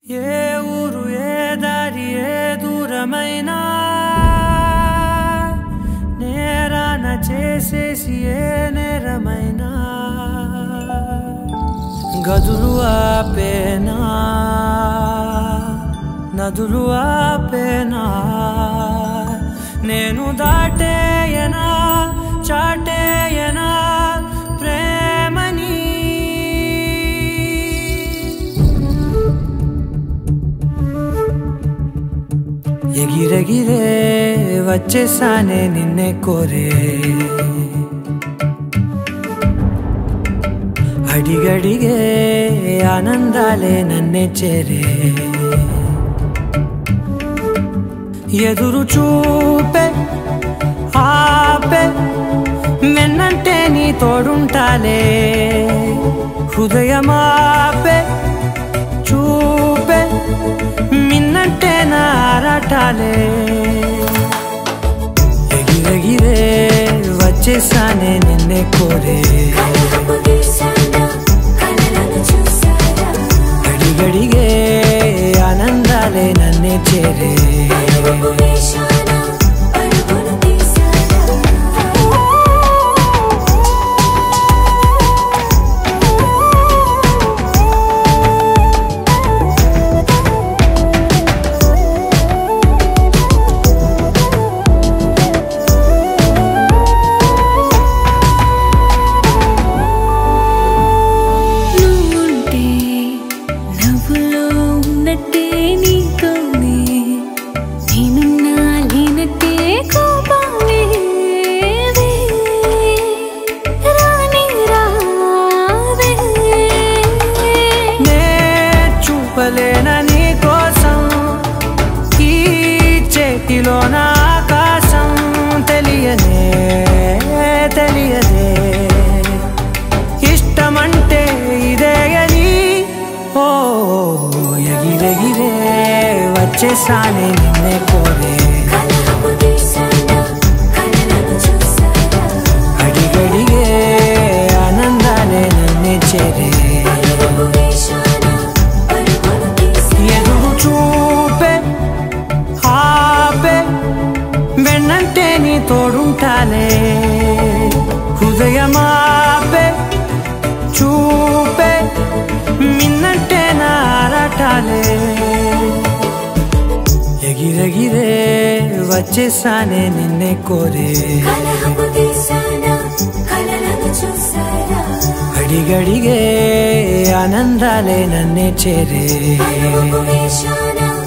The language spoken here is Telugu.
ఏ ఊరు ఏ దారి ఏ దూరమైనా నేరాన చేసేసి ఏ నేరమైనా గదులు ఆపేనా నదులు ఆపేనా నేను దాటేయనా చాటేయనా ప్రేమని ఎగిరెగిరే వచ్చేసానే నిన్నే కోరే అడిగడిగే ఆనందాలే నన్నే చేరే ఎదురు చూపే ఆపే వెన్నంటే నీ తోడుంటాలే హృదయమాపే చూపే మిన్నంటే నారాటాలే ఎగిరెగిరే వచ్చేసానే నిన్నే కోరే కలహపు వీసానా కలలను చూసారా గడిగడిగే ఆనందాలే నన్నే చేరే కలహపు వేషానా పరుగులు తీసారా నువ్వుంటే నవ్వులో ఉన్నట్టే నీతోనే నేనున్నా లేనట్టే కోపాలే రాని రావే నే చూపలేన నీ కోసం ఈ చేతిలో నా ఆకాశం తెలియనే తెలియదే ఇష్టమంటే ఇదే అని ఓ ఎగిరెగిరే వచ్చేసానే నిన్నే కోరే కలహపు వీసానా కలలను చూసారా అడిగడిగే ఆనందాలే నన్నే చేరే కలహపు వేషానా పరుగులు తీసారా ఎదురు చూపే ఆపే వెన్నంటే నీ తోడుంటాలే హృదయమాపే చూపే మిన్నంటే నారాటాలే ఎగిరెగిరే వచ్చేసానే నిన్నే కోరే కలహపు వీసానా కలలను చూసారా అడిగడిగే ఆనందాలే నన్నే చేరే కలహపు వేషానా